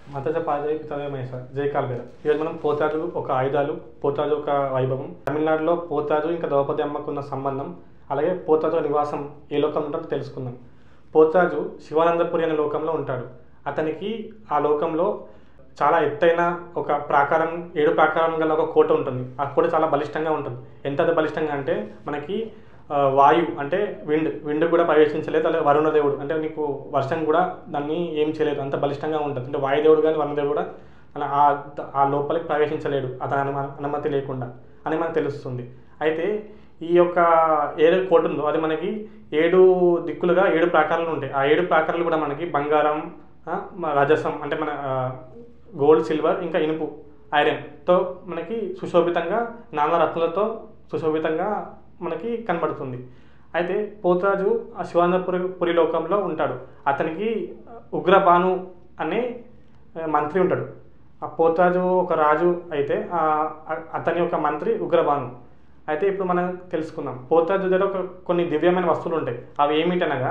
మతజ పాజయ పితమేశ జై కాల్బేర ఈరోజు మనం పోతాజు ఒక ఆయుధాలు పోతాజు ఒక వైభవం తమిళనాడులో పోతాజు ఇంకా ద్రౌపది అమ్మకున్న సంబంధం అలాగే పోతాజు నివాసం ఏ లోకంలో ఉంటాడో తెలుసుకుందాం పోతాజు శివానందపురి అనే లోకంలో ఉంటాడు అతనికి ఆ లోకంలో చాలా ఎత్తైన ఒక ప్రాకారం ఏడు ప్రాకారం గల ఒక కోట ఉంటుంది ఆ కోట చాలా బలిష్టంగా ఉంటుంది ఎంత బలిష్టంగా అంటే మనకి ఆ, వాయు అంటే విండ్ విండ్ కూడా ప్రవేశించలేదు అలాగే వరుణదేవుడు అంటే నీకు వర్షం కూడా దాన్ని ఏం చేయలేదు అంత బలిష్టంగా ఉంటుంది అంటే వాయుదేవుడు కానీ వరుణదేవుడు కూడా అలా ఆ ఆ లోపలికి ప్రవేశించలేడు అతని అనుమ- అనుమతి లేకుండా అని మనకు తెలుస్తుంది అయితే ఈ యొక్క ఏడు కోట ఉందో అది మనకి ఏడు దిక్కులుగా ఏడు ప్రాకారాలు ఉంటాయి ఆ ఏడు ప్రాకారాలు కూడా మనకి బంగారం ఆ, మ- రజసం అంటే మన ఆ, గోల్డ్ సిల్వర్ ఇంకా ఇనుపు ఐరన్తో మనకి సుశోభితంగా నానా రత్నాలతో సుశోభితంగా మనకి కనబడుతుంది అయితే పోతరాజు ఆ శివానందపురి పురి లోకంలో ఉంటాడు అతనికి ఉగ్రబాను అనే ఆ, మంత్రి ఉంటాడు ఆ పోతరాజు ఒక రాజు అయితే ఆ, అ- అతని యొక్క మంత్రి ఉగ్రబాను అయితే ఇప్పుడు మనం తెలుసుకుందాం పోతరాజు దగ్గర ఒక కొన్ని దివ్యమైన వస్తువులు ఉంటాయి అవి ఏమిటనగా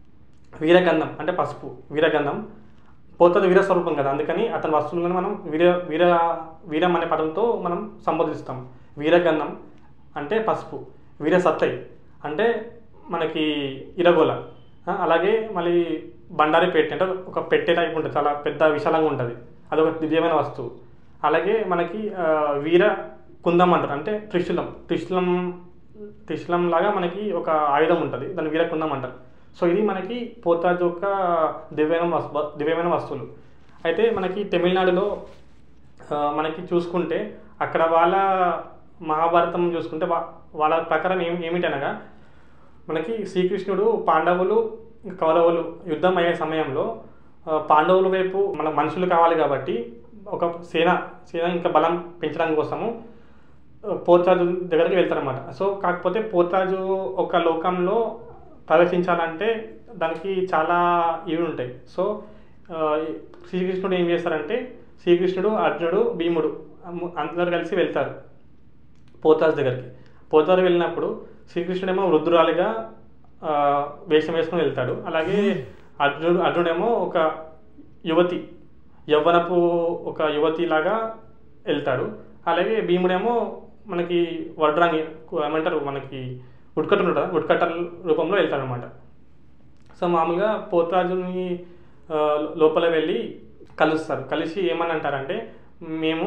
వీరగంధం అంటే పసుపు వీరగంధం పోతుంది వీర స్వరూపం కదా అందుకని అతని వస్తువులను మనం వీర వీర వీరం అనే పదంతో మనం సంబోధిస్తాం వీరగంధం అంటే పసుపు వీర సత్తై అంటే మనకి ఇరగోల ఆ, అలాగే మళ్ళీ బండారి పెట్టె అంటే ఒక పెట్టె టైప్ ఉంటుంది చాలా పెద్ద విశాలంగా ఉంటుంది అదొక దివ్యమైన వస్తువు అలాగే మనకి ఆ, వీర కుందం అంటారు అంటే త్రిశూలం త్రిశూలం త్రిశూలం లాగా మనకి ఒక ఆయుధం ఉంటుంది దాన్ని వీర కుందం అంటారు సో ఇది మనకి పోతాజ్ యొక్క దివ్యమైన వస్తు దివ్యమైన వస్తువులు అయితే మనకి తమిళనాడులో ఆ, మనకి చూసుకుంటే అక్కడ వాళ్ళ మహాభారతం చూసుకుంటే వా- వాళ్ళ ప్రకారం ఏం ఏమిటనగా మనకి శ్రీకృష్ణుడు పాండవులు ఇంకా కౌరవులు యుద్ధం అయ్యే సమయంలో ఆ, పాండవుల వైపు మన మనుషులు కావాలి కాబట్టి ఒక సేన సేన ఇంకా బలం పెంచడం కోసము ఆ, పోతాజు దగ్గరికి వెళ్తారనమాట సో కాకపోతే పోతాజు ఒక లోకంలో ప్రవేశించాలంటే దానికి చాలా ఇవి ఉంటాయి సో ఆ, శ్రీకృష్ణుడు ఏం చేస్తారంటే శ్రీకృష్ణుడు అర్జునుడు భీముడు అమ్ము- అందరూ కలిసి వెళ్తారు పోతాజ్ దగ్గరికి పోతారు వెళ్ళినప్పుడు శ్రీకృష్ణుడేమో వృద్ధురాలిగా ఆ, వేషం వేసుకొని వెళ్తాడు అలాగే అర్జునుడు అర్జునుడేమో ఒక యువతి యవ్వనపు ఒక యువతి లాగా వెళ్తాడు అలాగే భీముడేమో మనకి వడ్రాంగి ఏమంటారు మనకి ఉడ్కట్ట ఉంటాడు ఉడ్కట్ట రూపంలో వెళ్తాడు అనమాట సో మామూలుగా పోతరాజుని ఆ, లోపల వెళ్ళి కలుస్తారు కలిసి ఏమని అంటారంటే మేము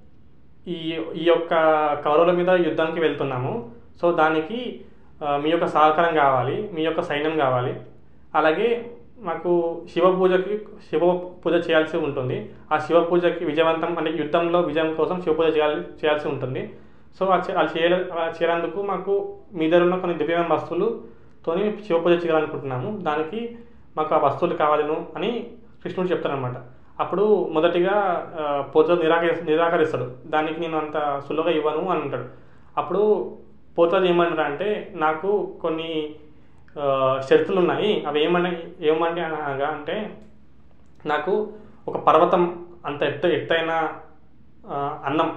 ఈ ఈ యొక్క కౌరవుల మీద యుద్ధానికి వెళ్తున్నాము సో దానికి ఆ, మీ యొక్క సహకారం కావాలి మీ యొక్క సైన్యం కావాలి అలాగే మాకు శివ పూజకి శివ పూజ చేయాల్సి ఉంటుంది ఆ శివ పూజకి విజయవంతం అంటే యుద్ధంలో విజయం కోసం శివ పూజ చేయాలి చేయాల్సి ఉంటుంది సో ఆ చే- అది చేయ అలా చేయడానికి మాకు మీ దగ్గర ఉన్న కొన్ని దివ్యమైన వస్తువులతోని శివ పూజ చేయాలనుకుంటున్నాము దానికి మాకు ఆ వస్తువులు కావాలను అని కృష్ణుడు చెప్తారనమాట అప్పుడు మొదటిగా ఆ, పోత నిరాకరి నిరాకరిస్తాడు దానికి నేను అంత సులువుగా ఇవ్వను అని అంటాడు అప్పుడు పోతుంది ఏమన్నాడు అంటే నాకు కొన్ని ఆ, షరతులు ఉన్నాయి అవి ఏమని ఏమంటే అనగా అంటే నాకు ఒక పర్వతం అంత ఎత్తు ఎత్తైన ఆ, అన్నం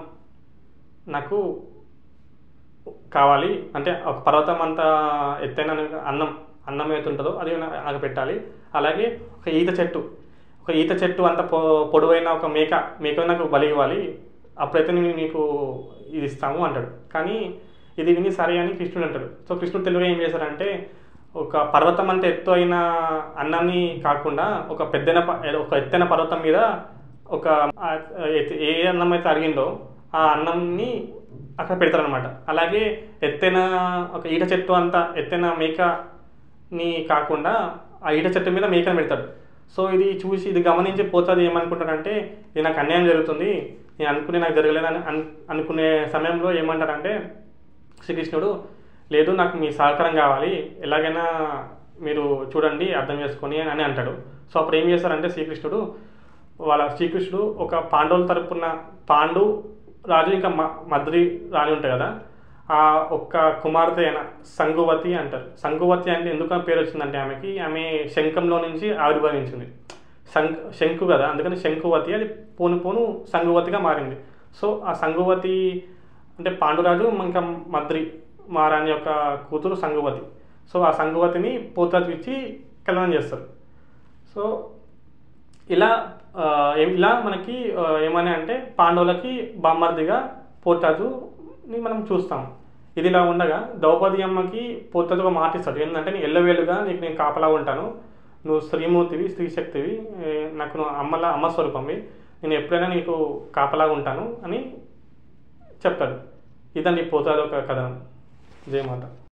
నాకు కావాలి అంటే ఒక పర్వతం అంత ఎత్తైన అన్నం అన్నం ఏదైతే ఉంటుందో అది నా- నాకు పెట్టాలి అలాగే ఒక ఈత చెట్టు ఒక ఈత చెట్టు అంత పొ పొడవైన ఒక మేక మేక నాకు బలి ఇవ్వాలి అప్పుడైతే నేను నీకు ఇది ఇస్తాము అంటాడు కానీ ఇది విని సరే అని కృష్ణుడు అంటాడు సో కృష్ణుడు తెలుగుగా ఏం చేశాడంటే ఒక పర్వతం అంత ఎత్తు అయిన అన్నాన్ని కాకుండా ఒక పెద్దన ప- ఒక ఎత్తైన పర్వతం మీద ఒక ఆ, ఎత్- ఏ అన్నం అయితే అడిగిందో ఆ అన్నంని అక్కడ పెడతారనమాట అలాగే ఎత్తైన ఒక ఈట చెట్టు అంత ఎత్తైన మేకని కాకుండా ఆ ఈట చెట్టు మీద మేకను పెడతాడు సో ఇది చూసి ఇది గమనించి పోతుంది ఏమనుకుంటాడంటే ఇది నాకు అన్యాయం జరుగుతుంది నేను అనుకునే నాకు జరగలేదని అను అనుకునే సమయంలో ఏమంటాడంటే శ్రీకృష్ణుడు లేదు నాకు మీ సహకారం కావాలి ఎలాగైనా మీరు చూడండి అర్థం చేసుకొని అని అంటాడు సో అప్పుడు ఏం చేస్తారంటే శ్రీకృష్ణుడు వాళ్ళ శ్రీకృష్ణుడు ఒక పాండవుల తరపున పాండు రాజు ఇంకా మ మద్రి రాణి ఉంటాయి కదా ఆ ఒక్క కుమార్తె అయిన సంగువతి అంటారు సంగువతి అంటే ఎందుకు ఆ పేరు వచ్చిందంటే ఆమెకి ఆమె శంఖంలో నుంచి ఆవిర్భవించింది శంఖ శంకు కదా అందుకని శంకువతి అది పోను పోను సంగువతిగా మారింది సో ఆ సంగువతి అంటే పాండురాజు ఇంకా మద్రి మహారాణి యొక్క కూతురు సంగువతి సో ఆ సంగువతిని పోతాజు ఇచ్చి కళ్యాణం చేస్తారు సో ఇలా ఆ, ఏం- ఇలా మనకి ఆ, ఏమని అంటే పాండవులకి బామ్మర్దిగా పోతాజుని మనం చూస్తాం ఇది ఇలా ఉండగా ద్రౌపది అమ్మకి పోతాజు ఒక మాట ఇస్తాడు ఏంటంటే నేను ఎల్లవేలుగా నీకు నేను కాపలా ఉంటాను నువ్వు స్త్రీమూర్తివి స్త్రీశక్తివి ఏ, నాకు నువ్వు అమ్మలా అమ్మ స్వరూపంవి నేను ఎప్పుడైనా నీకు కాపలాగా ఉంటాను అని చెప్తాడు ఇదండి పోతాజు ఒక కథనం జయమాత